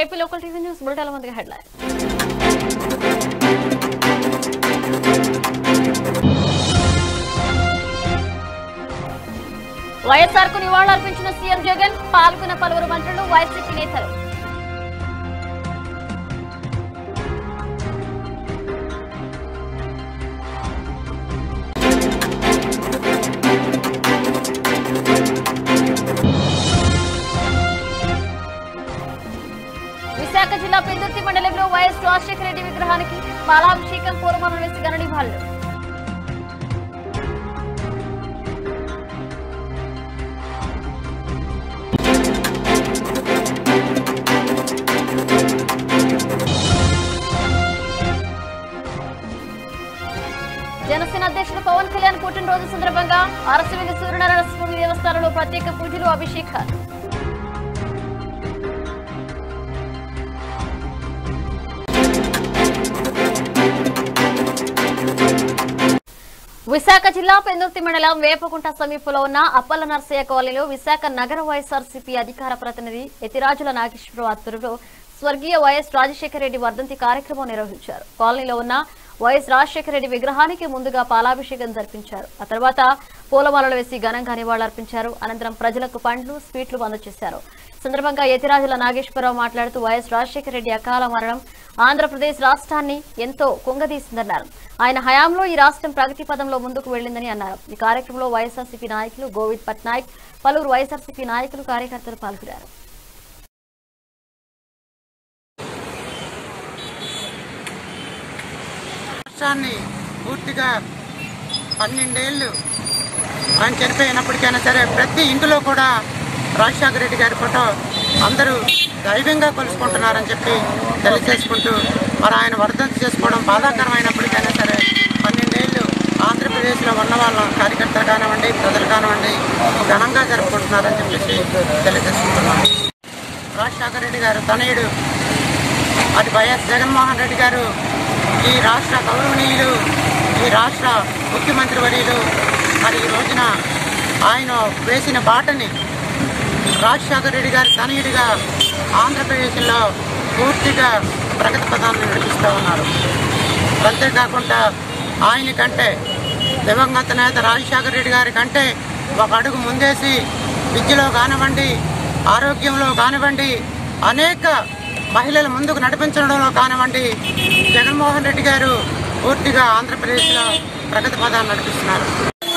AP local TV news bulletin ముందుగా headline YSR కు నివాళులర్పించిన సీఎం జగన్ పాల్గొన్న పలువురు మంత్రులు వైసీపీ నేతలు విశాఖ జిల్లా పెందుర్తి మండలంలో వైఎస్ రాజశేఖర రెడ్డి విగ్రహానికి పాలాభిషేకం పూర్వమనం వేసి ఘన నివాళులు జనసేన అధ్యక్షుడు పవన్ కళ్యాణ్ పుట్టినరోజు సందర్భంగా అరసవిల్లి సూర్యనారాయణ స్వామి దేవస్థానంలో ప్రత్యేక పూజలు అభిషేకాలు విశాఖ జిల్లా పెందుర్తి మండలం వేపకుంట సమీపంలో ఉన్న అప్పల నర్సయ్య కాలనీలో విశాఖ నగర వైఎస్ఆర్సీపీ అధికార ప్రతినిధి ఎతిరాజుల నాగేశ్వరరావు ఆధ్వర్యంలో స్వర్గీయ వైఎస్ రాజశేఖర రెడ్డి వర్ధంతి కార్యక్రమం నిర్వహించారు కాలనీలో ఉన్న వైఎస్ రాజశేఖర రెడ్డి విగ్రహానికి ముందుగా పాలాభిషేకం జరిపించారు ఆ తర్వాత పూలమాలలు వేసి ఘనంగా నివాళులర్పించారు అనంతరం ప్రజలకు పండ్లు స్వీట్లు అందజేశారు ఈ సందర్భంగా యతిరాజుల నాగేశ్వరరావు మాట్లాడుతూ వైఎస్ రాజశేఖర రెడ్డి అకాల మరణం ఆంధ్రప్రదేశ్ రాష్ట్రాన్ని ఎంతో కుంగదీసిందన్నారు ఆయన హయాంలో ఈ రాష్ట్రం ప్రగతి పదంలో ముందుకు వెళ్లిందని అన్నారు ఈ కార్యక్రమంలో వైఎస్ఆర్సీపీ నాయకులు గోవింద్ పట్నాయక్ పలువురు వైఎస్ఆర్సీపీ నాయకులు కార్యకర్తలు పాల్గొన్నారు రాష్ట్రాన్ని పూర్తిగా పన్నెండేళ్ళు ఆయన చనిపోయినప్పటికైనా సరే ప్రతి ఇంటిలో కూడా రాజశేఖర రెడ్డి గారి ఫోటో అందరూ దైవంగా కొలుసుకుంటున్నారని చెప్పి తెలియజేసుకుంటూ మరి ఆయన వర్ధంతి చేసుకోవడం బాధాకరమైనప్పటికైనా సరే పన్నెండేళ్ళు ఆంధ్రప్రదేశ్లో ఉన్న వాళ్ళ కార్యకర్తలు కానివ్వండి ప్రజలు కానివ్వండి ఘనంగా జరుపుకుంటున్నారని చెప్పేసి తెలియజేసుకుంటున్నాం రాజశేఖర రెడ్డి గారు తనయుడు అటు వైఎస్ జగన్మోహన్ రెడ్డి గారు ఈ రాష్ట్ర గౌరవనీయులు ఈ రాష్ట్ర ముఖ్యమంత్రి వర్యులు మరి ఈ రోజున ఆయన వేసిన బాటని రాజశేఖర రెడ్డి గారి తనయుడిగా ఆంధ్రప్రదేశ్లో పూర్తిగా ప్రగతి పదాన్ని నడిపిస్తూ ఉన్నారు అంతేకాకుండా ఆయన కంటే దివంగత నేత రాజశేఖర రెడ్డి గారి కంటే ఒక అడుగు ముందేసి విద్యలో కానివ్వండి ఆరోగ్యంలో కానివ్వండి అనేక మహిళల ముందుకు నడిపించడంలో కానివ్వండి జగన్మోహన్ రెడ్డి గారు పూర్తిగా ఆంధ్రప్రదేశ్లో ప్రగతి పదాన్ని నడిపిస్తున్నారు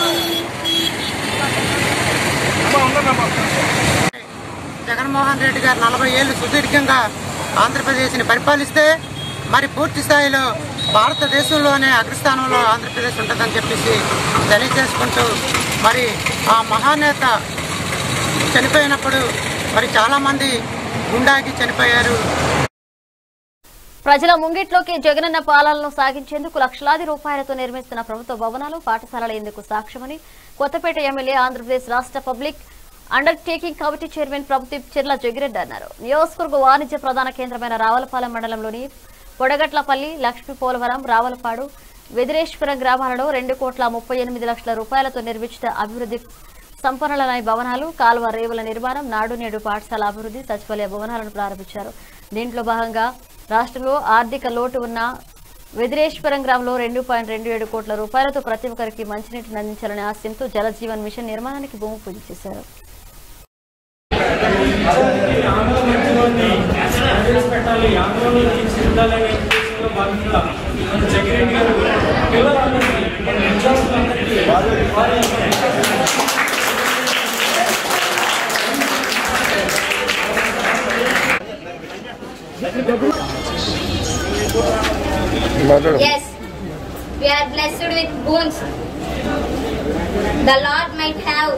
జగన్మోహన్ రెడ్డి గారు నలభై ఏళ్ళు సుదీర్ఘంగా ఆంధ్రప్రదేశ్ని పరిపాలిస్తే మరి పూర్తి స్థాయిలో భారతదేశంలోనే అగ్రస్థానంలో ఆంధ్రప్రదేశ్ ఉంటుందని చెప్పేసి తెలియజేసుకుంటూ మరి ఆ మహానేత చనిపోయినప్పుడు మరి చాలామంది గుండాకి చనిపోయారు ప్రజల ముంగిట్లోకి జగనన్న పాలనను సాగించేందుకు లక్షలాది రూపాయలతో నిర్మిస్తున్న ప్రభుత్వ భవనాలు పాఠశాలల ఎందుకు సాక్ష్యమని కొత్తపేట ఎమ్మెల్యే ఆంధ్రప్రదేశ్ రాష్ట్ర పబ్లిక్ అండర్టేకింగ్ కమిటీ చైర్మన్ ప్రభుత్వ చెర్ల జగిరెడ్డి అన్నారు నియోజకవర్గ వాణిజ్య ప్రధాన కేంద్రమైన రావులపాలెం మండలంలోని పొడగట్లపల్లి లక్ష్మీ పోలవరం రావులపాడు వెదిరేశ్వరం గ్రామాలలో రెండు కోట్ల ముప్పై ఎనిమిది లక్షల రూపాయలతో నిర్మించిన అభివృద్ధి సంపన్నులైన భవనాలు కాలువ రేవుల నిర్మాణం నాడు నేడు పాఠశాల అభివృద్ధి సచివాలయ భవనాలను ప్రారంభించారు దీంట్లో భాగంగా రాష్ట్రంలో ఆర్థిక లోటు ఉన్న వెదిరేశ్వరం గ్రామంలో రెండు పాయింట్ రెండు ఏడు కోట్ల రూపాయలతో ప్రతి ఒక్కరికి మంచినీటిని అందించాలనే ఆశయంతో జలజీవన్ మిషన్ నిర్మాణానికి భూమి పూజ చేశారు పెట్టాలి ఆందోళన తీర్చిదిద్దాలనే ఉద్దేశంలో భాగంగా మన జగన్ గారు పిల్లలందరికీ మన విద్యార్థులందరికీ వారి యొక్క Yes, we are blessed with boons. The Lord might have,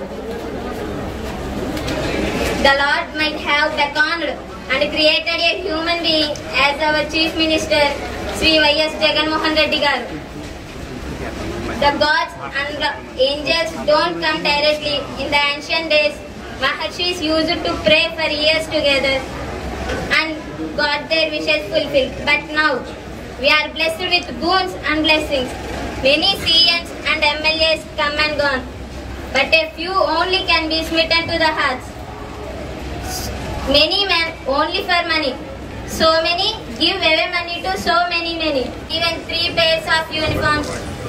the Lord might have beckoned and created a human being as our Chief Minister, Sri Y.S. Jagan Mohan Reddy garu. The gods and the angels don't come directly. In the ancient days, Maharshis used to pray for years together and got their wishes fulfilled. But now, we are blessed with boons and blessings. Many CNs and MLAs come and gone, but a few only can be smitten to the hearts. Many men only for money. so many, give away money to so many, many. Even three pairs of uniforms.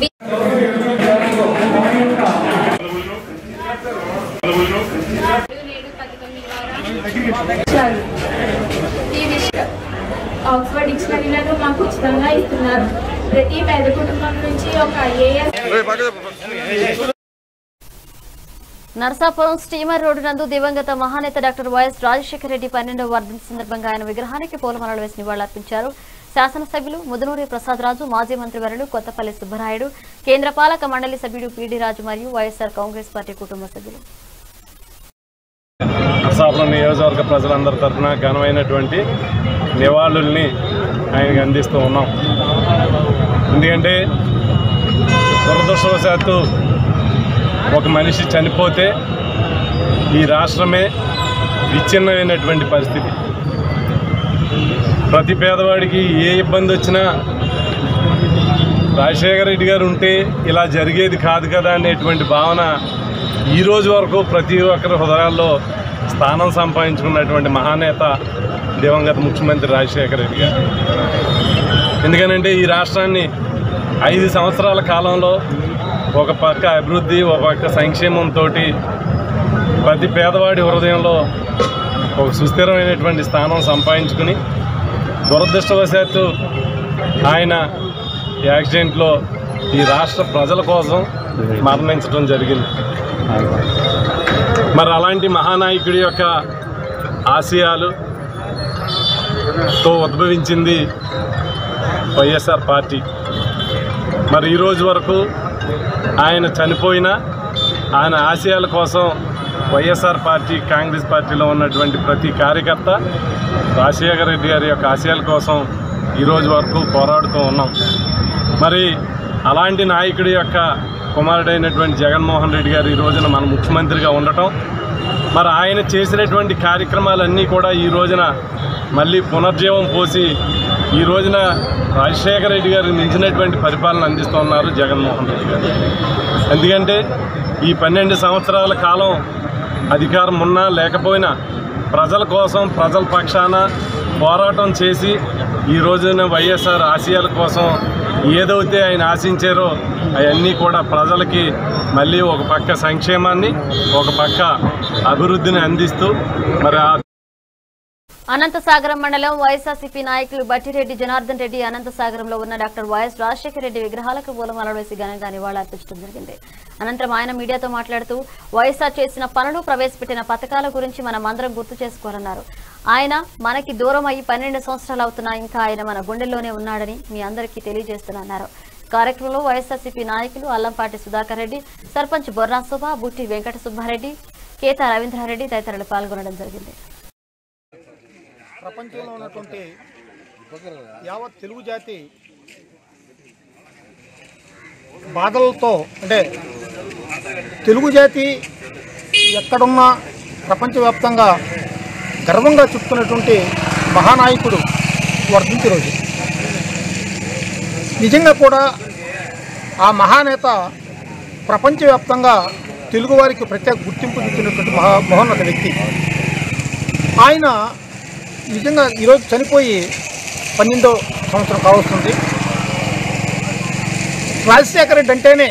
ఇచ్చారు ఈ విషయం Oxford డిక్షనరీలను మాకు ఉచితంగా ఇస్తున్నారు ప్రతి పేద కుటుంబం నుంచి ఒక ఐఏఎస్ నరసాపురం స్టీమర్ రోడ్డు నందు దివంగత మహానేత డాక్టర్ వైఎస్ రాజశేఖర రెడ్డి పన్నెండవ వర్ధంతి సందర్భంగా ఆయన విగ్రహానికి పూలమాలలు వేసి నివాళులర్పించారు శాసనసభ్యులు ముదునూరి ప్రసాదరాజు మాజీ మంత్రివర్యులు కొత్తపల్లి సుబ్బరాయుడు కేంద్ర పాలక మండలి సభ్యుడు పీడి రాజు మరియు వైఎస్ఆర్ కాంగ్రెస్ పార్టీ కుటుంబ సభ్యులు నరసాపురం నియోజకవర్గ ప్రజలందరి తరఫున ఘనమైనటువంటి నివాళుల్ని ఆయనకి అందిస్తూ ఉన్నాం ఎందుకంటే దురదృష్టవశాత్తు ఒక మనిషి చనిపోతే ఈ రాష్ట్రమే విచ్ఛిన్నమైనటువంటి పరిస్థితి ప్రతి పేదవాడికి ఏ ఇబ్బంది వచ్చినా రాజశేఖర రెడ్డి గారు ఉంటే ఇలా జరిగేది కాదు కదా అనేటువంటి భావన ఈ రోజు వరకు ప్రతి ఒక్కరి హృదయాల్లో స్థానం సంపాదించుకున్నటువంటి మహానేత దివంగత ముఖ్యమంత్రి రాజశేఖర రెడ్డి గారు ఎందుకనంటే ఈ రాష్ట్రాన్ని ఐదు సంవత్సరాల కాలంలో ఒక పక్క అభివృద్ధి ఒక పక్క సంక్షేమంతో ప్రతి పేదవాడి హృదయంలో ఒక సుస్థిరమైనటువంటి స్థానం సంపాదించుకుని దురదృష్టవశాత్తు ఆయన యాక్సిడెంట్లో ఈ రాష్ట్ర ప్రజల కోసం మరణించడం జరిగింది మరి అలాంటి మహానాయకుడి యొక్క ఆశయాలు తో ఉద్భవించింది వైఎస్ఆర్ పార్టీ మరి ఈ రోజు వరకు ఆయన చనిపోయినా ఆయన ఆశయాల కోసం వైఎస్ఆర్ పార్టీ కాంగ్రెస్ పార్టీలో ఉన్నటువంటి ప్రతి కార్యకర్త రాజశేఖర రెడ్డి గారి యొక్క ఆశయాల కోసం ఈ రోజు వరకు పోరాడుతూ ఉన్నాం మరి అలాంటి నాయకుడి యొక్క కుమారుడైనటువంటి జగన్మోహన్ రెడ్డి గారు ఈ రోజున మన ముఖ్యమంత్రిగా ఉండటం మరి ఆయన చేసినటువంటి కార్యక్రమాలన్నీ కూడా ఈ రోజున మళ్ళీ పునర్జీవం పోసి ఈ రోజున రాజశేఖర రెడ్డి గారికి మించినటువంటి పరిపాలన అందిస్తున్నారు జగన్మోహన్ రెడ్డి గారు ఎందుకంటే ఈ పన్నెండు సంవత్సరాల కాలం అధికారం ఉన్నా లేకపోయినా ప్రజల కోసం ప్రజల పక్షాన పోరాటం చేసి ఈ రోజున వైఎస్ఆర్ ఆశయాల కోసం ఏదైతే ఆయన ఆశించారో అవన్నీ కూడా ప్రజలకి మళ్ళీ ఒక పక్క సంక్షేమాన్ని ఒక పక్క అభివృద్ధిని అందిస్తూ మరి ఆ అనంతసాగరం మండలం వైఎస్ఆర్సీపీ నాయకులు బట్టిరెడ్డి జనార్దన్ రెడ్డి అనంతసాగరంలో ఉన్న డాక్టర్ వైఎస్ రాజశేఖర రెడ్డి విగ్రహాలకు పూలమాలలు వేసి ఘనంగా నివాళులర్పించడం జరిగింది అనంతరం ఆయన మీడియాతో మాట్లాడుతూ వైఎస్ఆర్ చేసిన పనులు ప్రవేశపెట్టిన పథకాల గురించి మనం అందరం గుర్తు చేసుకోవాలన్నారు ఆయన మనకి దూరం అయ్యి పన్నెండు సంవత్సరాలు అవుతున్నా ఇంకా ఆయన మన గుండెల్లోనే ఉన్నాడని మీ అందరికీ తెలియజేస్తున్నారు కార్యక్రమంలో వైఎస్ఆర్సీపీ నాయకులు అల్లంపాటి సుధాకర్ రెడ్డి సర్పంచ్ బొర్రా శోభ బుట్టి వెంకట సుబ్బారెడ్డి కేతా రవీంద్రారెడ్డి తదితరులు పాల్గొనడం జరిగింది ప్రపంచంలో ఉన్నటువంటి యావత్ తెలుగు జాతి బాధలతో అంటే తెలుగు జాతి ఎక్కడున్నా ప్రపంచవ్యాప్తంగా గర్వంగా చెప్తున్నటువంటి మహానాయకుడు వర్ధించి రోజు నిజంగా కూడా ఆ మహానేత ప్రపంచవ్యాప్తంగా తెలుగువారికి ప్రత్యేక గుర్తింపు ఇచ్చినటువంటి మహా మహోన్నత వ్యక్తి ఆయన నిజంగా ఈరోజు చనిపోయి పన్నెండో సంవత్సరం కావస్తుంది రాజశేఖర రెడ్డి అంటేనే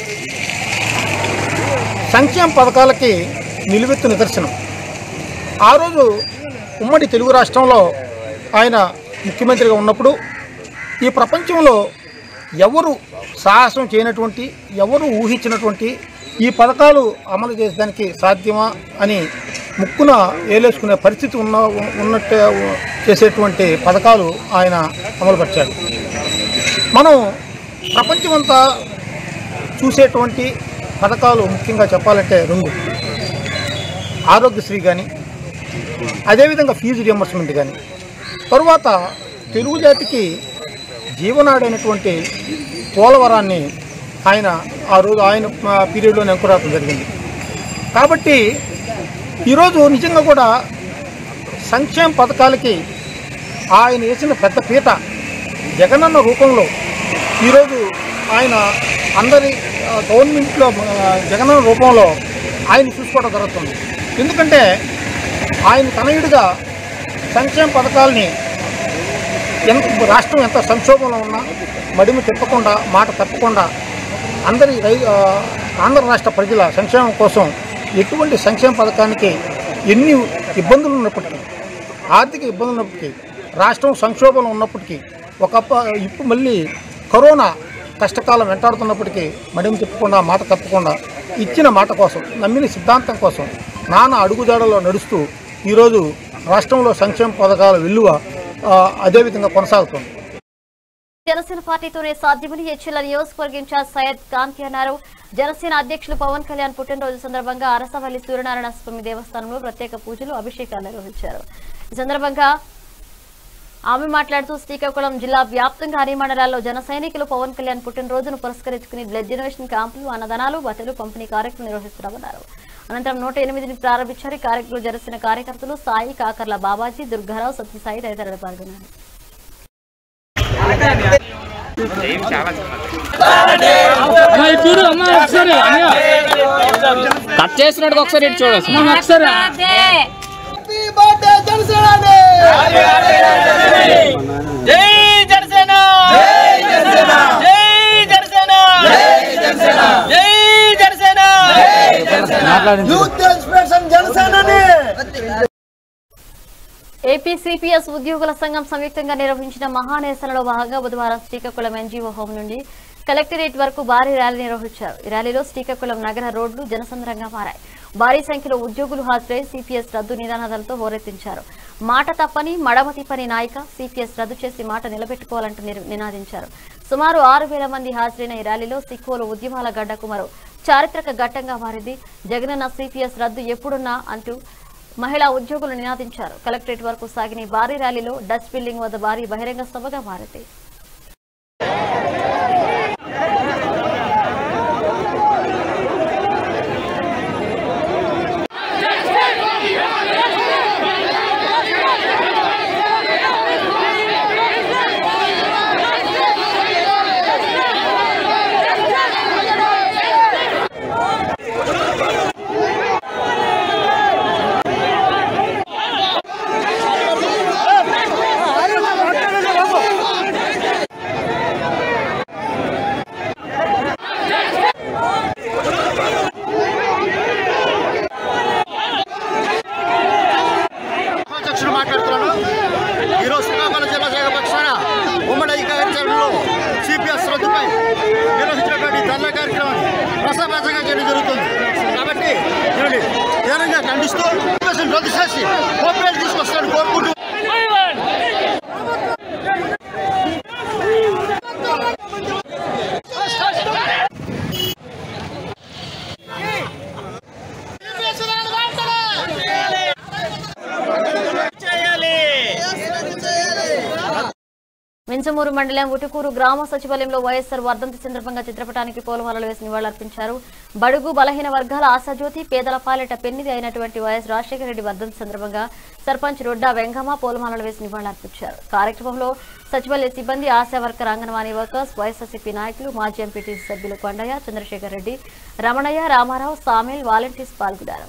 సంక్షేమ పథకాలకి నిలువెత్తు నిదర్శనం ఆ రోజు ఉమ్మడి తెలుగు రాష్ట్రంలో ఆయన ముఖ్యమంత్రిగా ఉన్నప్పుడు ఈ ప్రపంచంలో ఎవరు సాహసం చేయనటువంటి ఎవరు ఊహించినటువంటి ఈ పథకాలు అమలు చేసేదానికి సాధ్యమా అని ముక్కున ఏలేసుకునే పరిస్థితి ఉన్న ఉన్నట్టు చేసేటువంటి పథకాలు ఆయన అమలుపరిచాడు మనం ప్రపంచమంతా చూసేటువంటి పథకాలు ముఖ్యంగా చెప్పాలంటే రెండు ఆరోగ్యశ్రీ కానీ అదేవిధంగా ఫీజు రియంబర్స్మెంట్ కానీ తరువాత తెలుగు జాతికి జీవనాడైనటువంటి పోలవరాన్ని ఆయన ఆ రోజు ఆయన పీరియడ్లోనే అంకురాటం జరిగింది కాబట్టి ఈరోజు నిజంగా కూడా సంక్షేమ పథకాలకి ఆయన వేసిన పెద్ద పీట జగనన్న రూపంలో ఈరోజు ఆయన అందరి ఆ, గవర్నమెంట్లో ఆ, జగనన్న రూపంలో ఆయన చూసుకోవడం జరుగుతుంది ఎందుకంటే ఆయన తనయుడిగా సంక్షేమ పథకాలని ఎంత రాష్ట్రం ఎంత సంక్షోభంలో ఉన్నా మడిమి తిప్పకుండా మాట తప్పకుండా అందరి రై ఆ, ఆంధ్ర రాష్ట్ర ప్రజల సంక్షేమం కోసం ఎటువంటి సంక్షేమ పథకానికి ఎన్ని ఇబ్బందులు ఉన్నప్పటికీ ఆర్థిక ఇబ్బందులు ఉన్నప్పటికీ రాష్ట్రం సంక్షోభంలో ఉన్నప్పటికీ ఒకప్ప ఇప్పుడు మళ్ళీ కరోనా కష్టకాలం వెంటాడుతున్నప్పటికీ మడిమి తిప్పకుండా మాట తప్పకుండా ఇచ్చిన మాట కోసం నమ్మిన సిద్ధాంతం కోసం నాన్న అడుగుజాడలో నడుస్తూ ఈరోజు రాష్ట్రంలో సంక్షేమ పథకాల విలువ ఆ, అదేవిధంగా కొనసాగుతుంది జనసేన పార్టీతోనే సాధ్యమని హెచ్ఎల్ నియోజకవర్గ ఇన్ఛార్జ్ సయ్యద్ కాంతి అన్నారు జనసేన అధ్యక్షులు పవన్ కళ్యాణ్ పుట్టినరోజు సందర్భంగా అరసవల్లి సూర్యనారాయణ స్వామి దేవస్థానంలో ప్రత్యేక పూజలు అభిషేకాలు నిర్వహించారు ఈ సందర్భంగా ఆమె మాట్లాడుతూ శ్రీకాకుళం జిల్లా వ్యాప్తంగా అన్ని మండలాల్లో జన సైనికులు పవన్ కళ్యాణ్ పుట్టినరోజును పురస్కరించుకుని బ్లడ్ డొనేషన్ క్యాంపులు అన్నదానాలు బట్టలు పంపిణీ కార్యక్రమం నిర్వహిస్తున్నామన్నారు అనంతరం నూట ఎనిమిదిని ప్రారంభించారు ఈ కార్యక్రమంలో జనసేన కార్యకర్తలు సాయి కాకర్ల బాబాజీ దుర్గారావు సత్యసాయి తదితరులు పాల్గొన్నారు కట్ చేసినట్టు ఒకసారి ఇటు చూడొచ్చు ఒకసారి ఏపీ సిపిఎస్ ఉద్యోగుల సంఘం సంయుక్తంగా నిర్వహించిన మహానేసలలో భాగంగా బుధవారం శ్రీకాకుళం ఎన్జీఓ హోం నుండి కలెక్టరేట్ వరకు భారీ ర్యాలీ నిర్వహించారు ఈ ర్యాలీలో శ్రీకాకుళం నగర రోడ్లు జనసంద్రంగా మారాయి భారీ సంఖ్యలో ఉద్యోగులు హాజరై సిపిఎస్ రద్దు నినాదాలతో హోరెత్తించారు మాట తప్పని మడమ తిప్పని నాయక సిపిఎస్ రద్దు చేసి మాట నిలబెట్టుకోవాలంటూ నిరు- నినాదించారు సుమారు ఆరు వేల మంది హాజరైన ఈ ర్యాలీలో సిక్కువలు ఉద్యమాల గడ్డకు మరో చారిత్రక ఘట్టంగా మారింది జగనన్న సిపిఎస్ రద్దు ఎప్పుడున్నా అంటూ మహిళా ఉద్యోగులు నినాదించారు కలెక్టరేట్ వరకు సాగిన ఈ భారీ ర్యాలీలో డచ్ బిల్డింగ్ వద్ద భారీ బహిరంగ సభగా మారింది అధ్యక్షుడు మాట్లాడుతున్నాను ఈరోజు శ్రీకాకుళం జిల్లా శాఖ పక్షాన ఉమ్మడి అధికారులు సిపిఎస్ రద్దుపై నిర్వహించినటువంటి ధర్నా కార్యక్రమాన్ని రసభాసంగా చేయడం జరుగుతుంది కాబట్టి దీనిని తీవ్రంగా ఖండిస్తూ సిపిఎస్ని రద్దు చేసి కోఆపరేట్ తీసుకొస్తారని కోరుకుంటూ మించమూరు మండలం ఉటుకూరు గ్రామ సచివాలయంలో వైఎస్ఆర్ వర్ధంతి సందర్భంగా చిత్రపటానికి పూలమాలలు వేసి నివాళులర్పించారు బడుగు బలహీన వర్గాల ఆశాజ్యోతి పేదల పాలిట పెన్నిది అయినటువంటి వైఎస్ రాజశేఖర రెడ్డి వర్ధంతి సందర్భంగా సర్పంచ్ రొడ్డా వెంగమ్మ పూలమాలలు వేసి నివాళులర్పించారు కార్యక్రమంలో సచివాలయ సిబ్బంది ఆశా వర్కర్ అంగన్వాడీ వర్కర్స్ వైఎస్ఆర్సీపీ నాయకులు మాజీ ఎంపీటీసీ సభ్యులు కొండయ్య చంద్రశేఖర్ రెడ్డి రమణయ్య రామారావు సామేల్ వాలంటీర్స్ పాల్గొన్నారు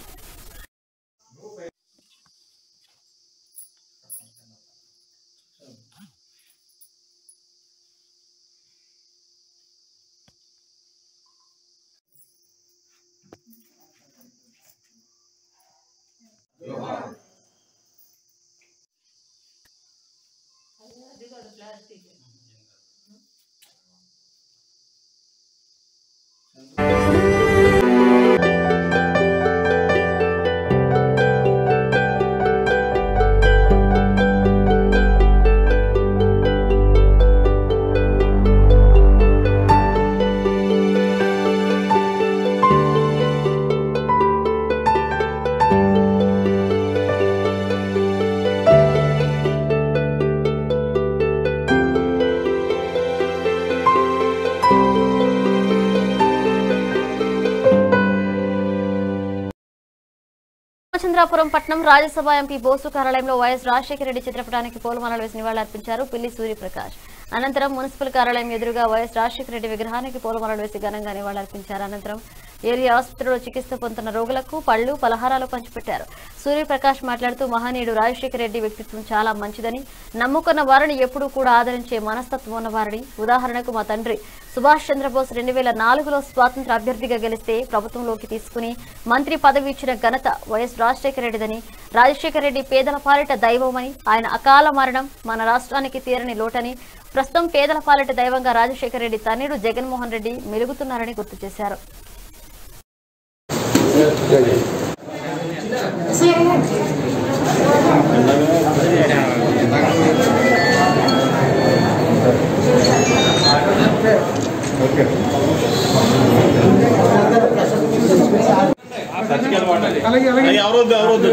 రామచంద్రాపురం పట్నం రాజ్యసభ ఎంపీ బోసు కార్యాలయంలో వైఎస్ రాజశేఖర రెడ్డి చిత్రపటానికి పూలమాలలు వేసి నివాళులర్పించారు పిల్లి సూర్యప్రకాష్ అనంతరం మున్సిపల్ కార్యాలయం ఎదురుగా వైఎస్ రాజశేఖర రెడ్డి విగ్రహానికి పూలమాలలు వేసి ఘనంగా నివాళులర్పించారు అనంతరం ఏరియా ఆసుపత్రిలో చికిత్స పొందుతున్న రోగులకు పళ్లు పలహారాలు పంచిపెట్టారు సూర్యప్రకాష్ మాట్లాడుతూ మహనీయుడు రాజశేఖర రెడ్డి వ్యక్తిత్వం చాలా మంచిదని నమ్ముకున్న వారిని ఎప్పుడూ కూడా ఆదరించే మనస్తత్వం ఉన్నవారిని ఉదాహరణకు మా తండ్రి సుభాష్ చంద్రబోస్ రెండు వేల నాలుగులో స్వాతంత్ర అభ్యర్థిగా గెలిస్తే ప్రభుత్వంలోకి తీసుకుని మంత్రి పదవి ఇచ్చిన ఘనత వైఎస్ రాజశేఖర రెడ్డిదని రాజశేఖర రెడ్డి పేదల పాలిట దైవమని ఆయన అకాల మరణం మన రాష్ట్రానికి తీరని లోటని ప్రస్తుతం పేదల పాలిట దైవంగా రాజశేఖర రెడ్డి తనయుడు జగన్మోహన్ రెడ్డి మెలుగుతున్నారని గుర్తు చేశారు ఎవరొద్దు ఎవరొద్దు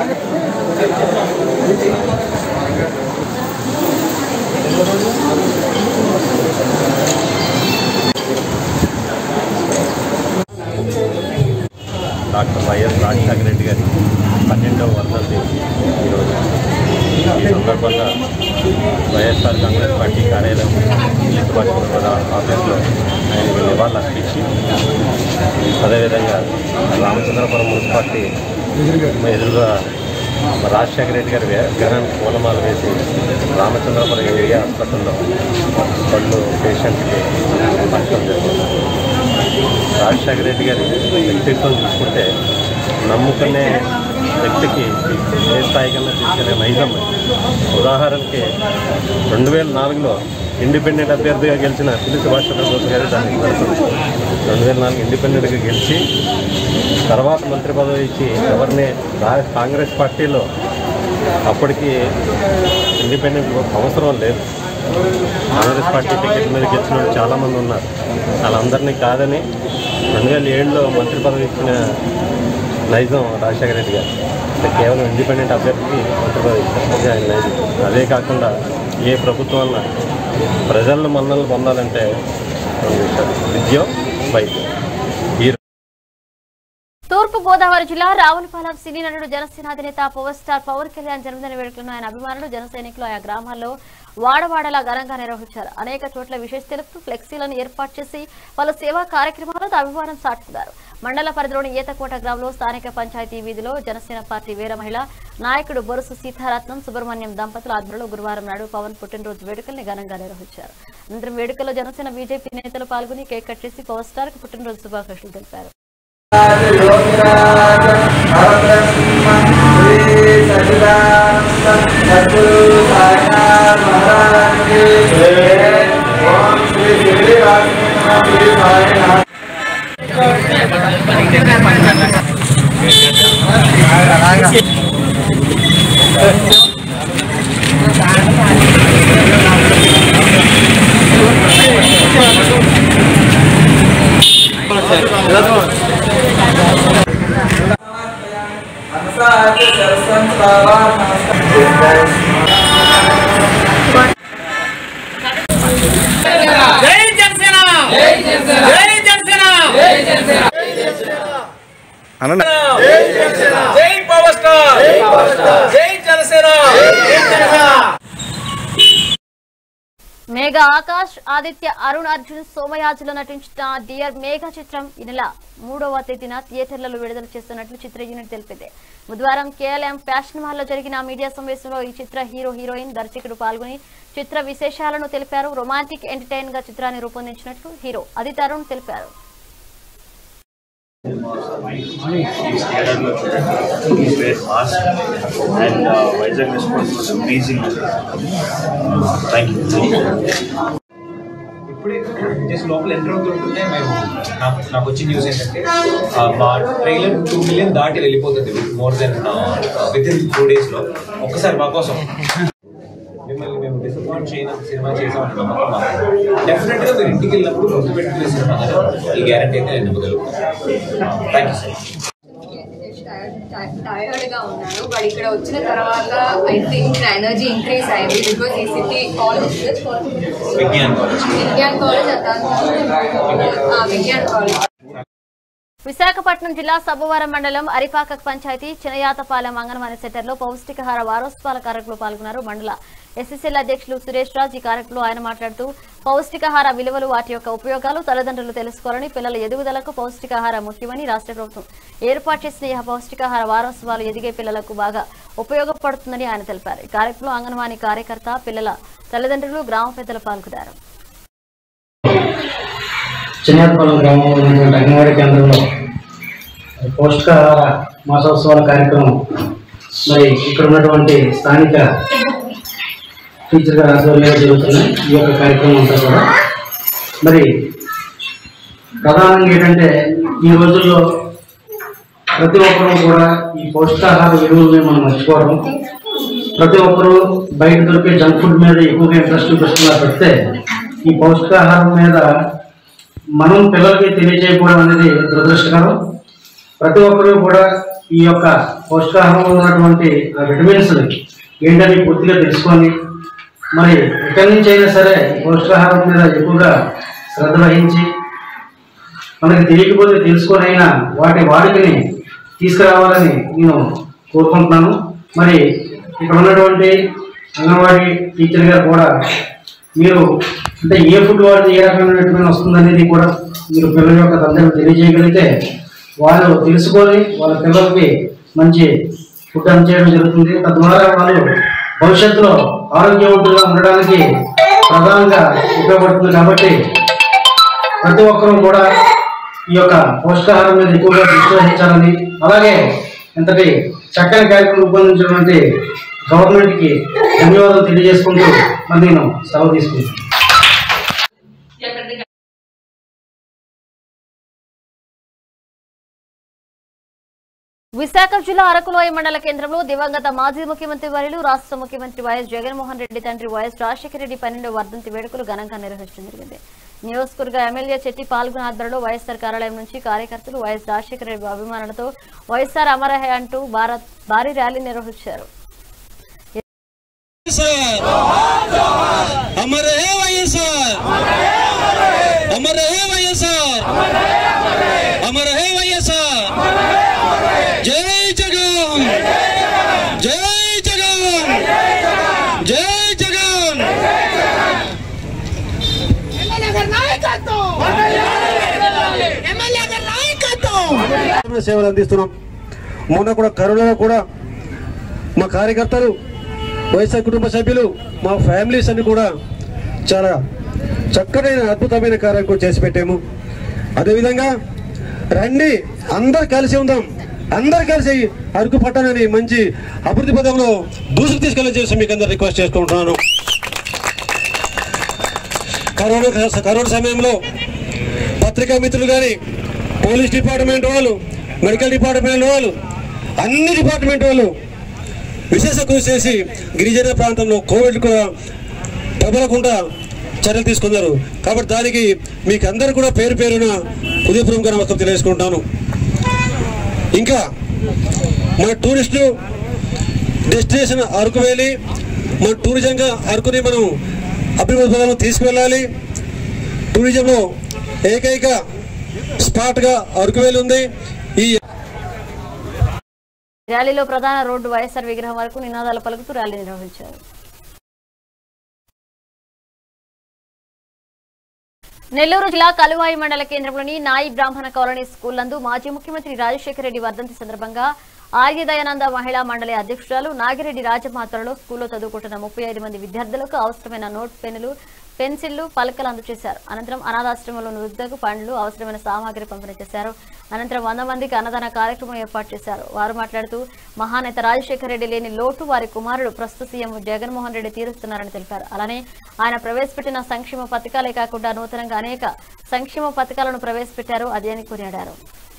డాక్టర్ వైఎస్ రాజశేఖర రెడ్డి గారి పన్నెండవ వర్ధంతి ఈరోజు ఈ సందర్భంగా వైఎస్ఆర్ కాంగ్రెస్ పార్టీ కార్యాలయం లింకపట్టిన ఆఫీస్లో ఆయనకు నివాళులు అర్పించి అదేవిధంగా రామచంద్రపురం మున్సిపాలిటీ ఎదురుగా రాజశేఖర రెడ్డి గారి విగ్రహానికి పూలమాల వేసి రామచంద్రపురం ఏరియా హాస్పిటల్లో పళ్ళు పేషెంట్కి పంచడం జరిగింది రాజశేఖర రెడ్డి గారి వ్యక్తిత్వం చూసుకుంటే నమ్ముకునే వ్యక్తికి ఏ స్థాయికన్నా తీసుకెళ్లే నైజం ఉదాహరణకి రెండు వేల నాలుగులో ఇండిపెండెంట్ అభ్యర్థిగా గెలిచిన పిల్లి సుభాష్ చంద్రబోస్ గారు దానికి నిదర్శనం రెండు వేల నాలుగు ఇండిపెండెంట్గా గెలిచి తర్వాత మంత్రి పదవి ఇచ్చి ఎవరిని రా- కాంగ్రెస్ పార్టీలో అప్పటికి ఇండిపెండెంట్ అవసరం లేదు కాంగ్రెస్ పార్టీ టికెట్ మీద గెలిచిన వాళ్ళు చాలామంది ఉన్నారు వాళ్ళందరినీ కాదని రెండు వేల ఏడులో మంత్రి పదవి ఇచ్చిన నైజం రాజశేఖర రెడ్డి గారు అంటే కేవలం ఇండిపెండెంట్ అభ్యర్థికి మంత్రి పదవి ఇచ్చారు అది ఆయన నైజం అదే కాకుండా ఏ ప్రభుత్వం వల్ల ప్రజలను మన్నలు పొందాలంటే రెండు విషయాలు విద్య వైద్యం ఈ తూర్పు గోదావరి జిల్లా రావులపాలెం సినీ నటుడు జనసేన అధినేత పవర్ స్టార్ పవన్ కళ్యాణ్ జన్మదిన వేడుకలను ఆయన అభిమానులు జన సైనికులు ఆయా గ్రామాల్లో వాడవాడలా ఘనంగా నిర్వహించారు అనేక చోట్ల విశేష తెలుపుతూ ఫ్లెక్సీలను ఏర్పాటు చేసి పలు సేవా కార్యక్రమాలతో అభిమానం చాటుకున్నారు మండల పరిధిలోని ఈతకోట గ్రామంలో స్థానిక పంచాయతీ వీధిలో జనసేన పార్టీ వీర మహిళ నాయకుడు బొరుసు సీతారత్నం సుబ్రహ్మణ్యం దంపతుల ఆధ్వర్యంలో గురువారం నాడు పవన్ పుట్టినరోజు వేడుకల్ని ఘనంగా నిర్వహించారు అనంతరం వేడుకల్లో జనసేన బీజేపీ నేతలు పాల్గొని కేక్ కట్ చేసి పవర్ స్టార్ కు పుట్టినరోజు శుభాకాంక్షలు తెలిపారు జై జనసేన జై జనసేన జై జనసేన జై జనసేన అనండి జై పవర్ స్టార్ జై పవర్ స్టార్ జై జనసేన జై జనసేన మేఘా ఆకాష్ ఆదిత్య అరుణ్ అర్జున్ సోమయాజులో నటించిన డియర్ మేఘా చిత్రం ఈ నెల మూడవ తేదీన థియేటర్లలో విడుదల చేస్తున్నట్లు చిత్ర యూనిట్ తెలిపింది బుధవారం కేఎల్ఎం ఫ్యాషన్ మాల్లో జరిగిన మీడియా సమావేశంలో ఈ చిత్ర హీరో హీరోయిన్ దర్శకుడు పాల్గొని చిత్ర విశేషాలను తెలిపారు రొమాంటిక్ ఎంటర్టైన్ గా చిత్రాన్ని రూపొందించినట్లు హీరో ఆదిత్య అరుణ్ తెలిపారు థియేటర్లో చూడండి very fast and Vizag response was amazing thank you ఇప్పుడే జస్ట్ లోపల ఎంటర్ అవుతుంటే మేము నాకు నాకు వచ్చిన న్యూస్ ఏంటంటే ఆ, మా ట్రైలర్ టూ మిలియన్ దాటి వెళ్ళిపోతుంది with more than with in two days లో ఒక్కసారి మా కోసం మిమ్మల్ని మేము డిసప్పాయింట్ చేయని సినిమా చేసామని నమ్మకం మాకు డెఫినెట్ గా మీరు ఇంటికి వెళ్ళినప్పుడు గుర్తు పెట్టుకునే సినిమా కదా ఈ గ్యారంటీ అయితే నేను నమ్మగలుగుతాను థ్యాంక్ యూ సార్ టైర్డ్ గా ఉన్నాను బట్ ఇక్కడ వచ్చిన తర్వాత ఐ థింక్ ఎనర్జీ ఇంక్రీజ్ అయింది బికాస్ ఈ city college Vignan college Vignan college ఆ, విజ్ఞాన్ కాలేజ్ విశాఖపట్నం జిల్లా సబ్బవరం మండలం అరిపాక పంచాయతీ చినయాతపాలెం అంగన్వాడీ సెంటర్లో పౌష్టికాహార వారోత్సవాల కార్యక్రమంలో పాల్గొన్నారు మండల ఎస్ఎస్ఎల్ అధ్యక్షులు సురేష్ రాజ్ ఈ కార్యక్రమంలో ఆయన మాట్లాడుతూ పౌష్టికాహార విలువలు వాటి యొక్క ఉపయోగాలు తల్లిదండ్రులు తెలుసుకోవాలని పిల్లల ఎదుగుదలకు పౌష్టికాహారం ముఖ్యమని రాష్ట్ర ప్రభుత్వం ఏర్పాటు చేసిన ఈ పౌష్టికాహార వారోత్సవాలు ఎదిగే పిల్లలకు బాగా ఉపయోగపడుతుందని ఆయన తెలిపారు ఈ కార్యక్రమంలో అంగన్వాడీ కార్యకర్త పిల్లల తల్లిదండ్రులు గ్రామ పెద్దలు పాల్గొన్నారు చిన్నపల్లం గ్రామంలో ఉన్నటువంటి అంగన్వాడీ కేంద్రంలో పౌష్టికాహార మాసోత్సవాల కార్యక్రమం మరి ఇక్కడ ఉన్నటువంటి స్థానిక టీచర్ గారి ఆధ్వర్యంలో జరుగుతున్నాయి ఈ యొక్క కార్యక్రమం అంతా కూడా మరి ప్రధానంగా ఏంటంటే ఈ రోజుల్లో ప్రతి ఒక్కరూ కూడా ఈ పౌష్టికాహార విలువల్ని మనం మర్చిపోవడం ప్రతి ఒక్కరూ బయట దొరికే జంక్ ఫుడ్ మీద ఎక్కువగా ఇంట్రెస్ట్ చూపిస్తున్నారు తప్పితే ఈ పౌష్టికాహారం మీద మనం పిల్లలకి తెలియజేయకపోవడం అనేది దురదృష్టకరం ప్రతి ఒక్కరూ కూడా ఈ యొక్క పౌష్టికాహారంలో ఉన్నటువంటి ఆ విటమిన్స్ ఏంటని పూర్తిగా తెలుసుకొని మరి ఎక్కడి నుంచి అయినా సరే ఈ పౌష్టికాహారం మీద ఎక్కువగా శ్రద్ధ వహించి మనకి తెలియకపోతే తెలుసుకొని అయినా వాటి వాడికని తీసుకురావాలని నేను కోరుకుంటున్నాను మరి ఇక్కడ ఉన్నటువంటి అంగన్వాడీ టీచర్ గారు కూడా మీరు అంటే ఏ ఫుడ్ వాడితే ఏ రకమైనటువంటి వస్తుంది అనేది కూడా మీరు పిల్లల యొక్క తల్లిదండ్రులు తెలియజేయగలిగితే వాళ్ళు తెలుసుకొని వాళ్ళ పిల్లలకి మంచి ఫుడ్ అందజేయడం జరుగుతుంది తద్వారా వాళ్ళు భవిష్యత్తులో ఆరోగ్యవంతులుగా ఉండడానికి ప్రధానంగా ఉపయోగపడుతుంది కాబట్టి ప్రతి ఒక్కరూ కూడా ఈ యొక్క పోషకాహారం మీద ఎక్కువగా దృష్టి వహించాలని అలాగే ఇంతటి చక్కని కార్యక్రమం రూపొందించినటువంటి గవర్నమెంట్కి ధన్యవాదాలు తెలియజేసుకుంటూ మరి నేను సెలవు తీసుకుంటాను విశాఖ జిల్లా అరకులోయ మండల కేంద్రంలో దివంగత మాజీ ముఖ్యమంత్రి వర్యులు రాష్ట్ర ముఖ్యమంత్రి వైఎస్ జగన్మోహన్ రెడ్డి తండ్రి వైఎస్ రాజశేఖర రెడ్డి పన్నెండవ వర్ధంతి వేడుకలు ఘనంగా నిర్వహించడం జరిగింది నియోజకవర్గ ఎమ్మెల్యే చెట్టి పాల్గొన ఆధ్వర్యంలో వైఎస్ఆర్ కార్యాలయం నుంచి కార్యకర్తలు వైఎస్ రాజశేఖర రెడ్డి అభిమానులతో వైఎస్ఆర్ అమరహే అంటూ భారత్ భారీ ర్యాలీ నిర్వహించారు अमर है వైఎస్ఆర్ అమర్ है వైఎస్ఆర్ అమర్ है వైఎస్ఆర్ జై జగన్ జై జగన్ జై జగన్ సేవలు అందిస్తున్నాం మొన్న కూడా కరోనాలో కూడా మా కార్యకర్తలు వైఎస్ఆర్ కుటుంబ సభ్యులు మా ఫ్యామిలీస్ అన్ని కూడా చాలా చక్కనైన అద్భుతమైన కార్యం కూడా చేసి పెట్టాము అదేవిధంగా రండి అందరు కలిసి ఉందాం అందరు కలిసి అరకు పట్టణాన్ని మంచి అభివృద్ధి పదంలో దూసుకు తీసుకెళ్ళి చేసి మీకు అందరు రిక్వెస్ట్ చేసుకుంటున్నాను కరోనా కరోనా సమయంలో పత్రికా మిత్రులు కానీ పోలీస్ డిపార్ట్మెంట్ వాళ్ళు మెడికల్ డిపార్ట్మెంట్ వాళ్ళు అన్ని డిపార్ట్మెంట్ వాళ్ళు విశేష కృషి చేసి గిరిజన ప్రాంతంలో కోవిడ్ కూడా ప్రబలకుండా చర్యలు తీసుకున్నారు కాబట్టి దానికి మీకు అందరు కూడా పేరు పేరున హృదయపూర్వక నమస్కారం తెలియజేసుకుంటాను ఇంకా మన టూరిస్టులు డెస్టినేషన్ అరకు వెళ్ళి మన టూరిజంగా అరకుని మనం అభివృద్ధి పదంలో తీసుకువెళ్ళాలి టూరిజంలో ఏకైక స్పాట్గా అరకు వేలు ఉంది ఈ ర్యాలీలో ప్రధాన రోడ్డు వైఎస్ఆర్ విగ్రహం వరకు నినాదాలు పలుకుతూ ర్యాలీ నిర్వహించారు నెల్లూరు జిల్లా కలువాయి మండల కేంద్రంలోని నాయి బ్రాహ్మణ కాలనీ స్కూల్ నందు మాజీ ముఖ్యమంత్రి రాజశేఖర రెడ్డి వర్ధంతి సందర్భంగా ఆర్య దయానంద మహిళా మండలి అధ్యక్షురాలు నాగిరెడ్డి రాజమాతలలో స్కూల్లో చదువుకుంటున్న ముప్పై ఐదు మంది విద్యార్థులకు అవసరమైన నోట్ పెన్నులు పెన్సిళ్లు పలకలు అందజేశారు అనంతరం అనాథాశ్రమంలో వృద్ధకు పండ్లు అవసరమైన సామాగ్రి పంపిణీ చేశారు అనంతరం వంద మందికి అన్నదాన కార్యక్రమం ఏర్పాటు చేశారు వారు మాట్లాడుతూ మహానేత రాజశేఖర రెడ్డి లేని లోటు వారి కుమారుడు ప్రస్తుత సీఎం జగన్మోహన్ రెడ్డి తీరుస్తున్నారని తెలిపారు అలానే ఆయన ప్రవేశపెట్టిన సంక్షేమ పథకాలే కాకుండా నూతనంగా అనేక సంక్షేమ పథకాలను ప్రవేశపెట్టారు అది అని కొనియాడారు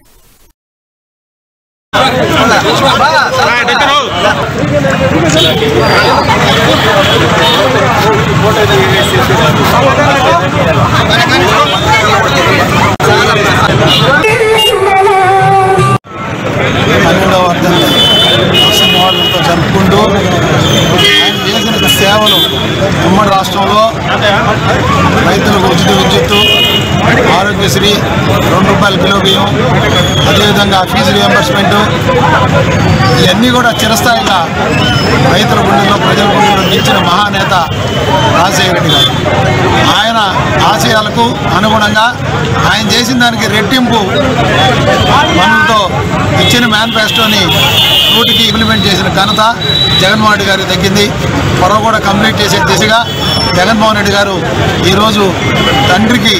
పన్నెండవ వర్ధంతి నరసింహవాళ్ళతో జరుపుకుంటూ ఆయన చేసిన సేవలు ఉమ్మడి రాష్ట్రంలో రైతులకు ఉచిత విద్యుత్తు ఆరోగ్యశ్రీ రెండు రూపాయల కిలో బియ్యం అదేవిధంగా ఫీజు రియంబర్స్మెంట్ ఇవన్నీ కూడా చిరస్థాయిగా రైతుల గుండెల్లో ప్రజల గుండెల్లో నిలిచిన మహానేత రాజశేఖర రెడ్డి గారు ఆయన ఆశయాలకు అనుగుణంగా ఆయన చేసిన దానికి రెట్టింపు పనులతో ఇచ్చిన మేనిఫెస్టోని నూటికి ఇంప్లిమెంట్ చేసిన ఘనత జగన్మోహన్ రెడ్డి గారికి దక్కింది త్వరగా కూడా కంప్లీట్ చేసే దిశగా జగన్మోహన్ రెడ్డి గారు ఈరోజు తండ్రికి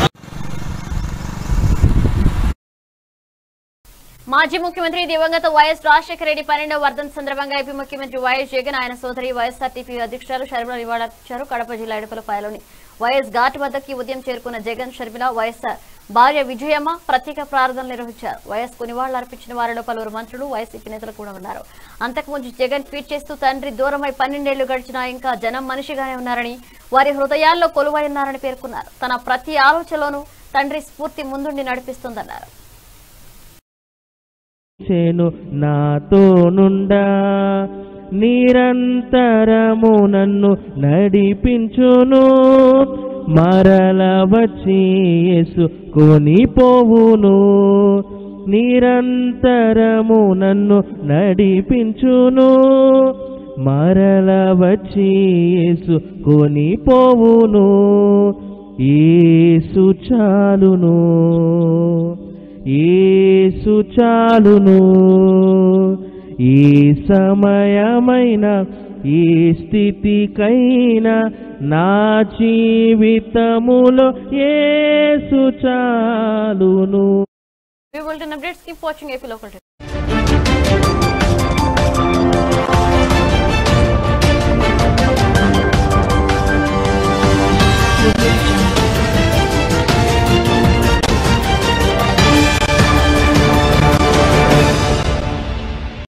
మాజీ ముఖ్యమంత్రి దివంగత వైఎస్ రాజశేఖర రెడ్డి పన్నెండవ వర్ధన్ సందర్భంగా ఏపీ ముఖ్యమంత్రి వైఎస్ జగన్ ఆయన సోదరి వైఎస్ఆర్టీపీ అధ్యక్షురాలు షర్మిల నివాళులర్పించారు కడప జిల్లా ఎడపలపాయలోని వైఎస్ ఘాట్ వద్దకి ఉదయం చేరుకున్న జగన్ షర్మిల వైఎస్ఆర్ భార్య విజయమ్మ ప్రత్యేక ప్రార్థనలు నిర్వహించారు వైఎస్ కు నివాళులర్పించిన వారిలో పలువురు మంత్రులు వైసీపీ నేతలు కూడా ఉన్నారు అంతకుముందు జగన్ ట్వీట్ చేస్తూ తండ్రి దూరమై పన్నెండేళ్లు గడిచినా ఇంకా జనం మనిషిగానే ఉన్నారని వారి హృదయాల్లో కొలువై ఉన్నారని పేర్కొన్నారు తన ప్రతి ఆలోచనలోనూ తండ్రి స్ఫూర్తి ముందుండి నడిపిస్తుందన్నారు చేను నాతో నుండా నిరంతరము నన్ను నడిపించును మరల వచ్చి యేసు కొనిపోవును నిరంతరము నన్ను నడిపించును మరల వచ్చి యేసు కొనిపోవును యేసు చాలును యేసు చాలును ఈ సమయమైన ఈ స్థితికైనా నా జీవితములో యేసు చాలును We will do updates. Keep watching AP Local.